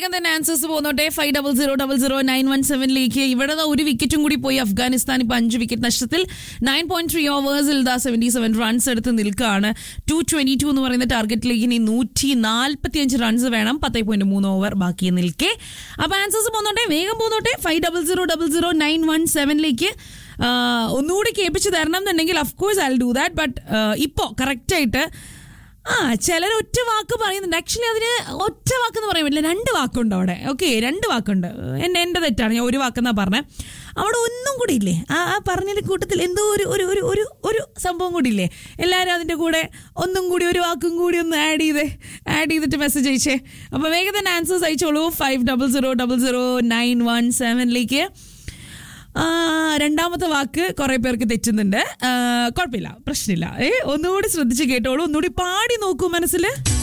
വേഗം തന്നെ ആൻസേഴ്സ് പോന്നോട്ടെ five double zero double zero nine one സെവനിലേക്ക് ഇവിടെ ദാ ഒരു വിക്കറ്റും കൂടി പോയി അഫ്ഗാനിസ്ഥാൻ ഇപ്പൊ അഞ്ച് വിക്കറ്റ് നഷ്ടത്തിൽ നയൻ പോയിന്റ് ത്രീ ഓവേഴ്സിൽ ദാ സെവന്റി സെവൻ റൺസ് എടുത്ത് നിൽക്കുകയാണ് ടു ട്വന്റി ടു എന്ന് പറയുന്ന ടാർഗറ്റിലേക്ക് ഇനി നൂറ്റി നാൽപ്പത്തി അഞ്ച് റൺസ് വേണം പത്തേ പോയിന്റ് മൂന്ന് ഓവർ ബാക്കി നിൽക്കെ അപ്പൊ ആൻസേഴ്സ് പോന്നോട്ടെ വേഗം പോന്നോട്ടെ five double zero double zero nine one സെവനിലേക്ക് ഒന്നുകൂടി കേൾപ്പിച്ച് തരണം എന്നുണ്ടെങ്കിൽ of course I do that but ഇപ്പോൾ കറക്റ്റായിട്ട് ആ ചിലർ ഒറ്റ വാക്ക് പറയുന്നുണ്ട് ആക്ച്വലി അതിന് ഒറ്റ വാക്കെന്ന് പറയാൻ പറ്റില്ല രണ്ട് വാക്കുണ്ട് അവിടെ ഓക്കെ രണ്ട് വാക്കുണ്ട് എൻ്റെ എൻ്റെ തെറ്റാണ് ഞാൻ ഒരു വാക്കെന്നാ പറഞ്ഞത് അവിടെ ഒന്നും കൂടി ഇല്ലേ ആ ആ പറഞ്ഞതിൻ്റെ കൂട്ടത്തിൽ എന്തോ ഒരു ഒരു ഒരു ഒരു ഒരു സംഭവം കൂടി ഇല്ലേ എല്ലാവരും അതിൻ്റെ കൂടെ ഒന്നും കൂടി ഒരു വാക്കും കൂടി ഒന്ന് ആഡ് ചെയ്ത് ആഡ് ചെയ്തിട്ട് മെസ്സേജ് അയച്ചേ അപ്പോൾ വേഗം തന്നെ ആൻസേഴ്സ് അയച്ചോളൂ five double zero double zero nine one സെവനിലേക്ക് ആ, രണ്ടാമത്തെ വാക്ക് കുറെ പേർക്ക് തെറ്റുന്നുണ്ട് ആ, കുഴപ്പമില്ല പ്രശ്നമില്ല ഏ ഒന്നുകൂടി ശ്രദ്ധിച്ച് കേട്ടോളൂ ഒന്നുകൂടി പാടി നോക്കൂ മനസ്സിൽ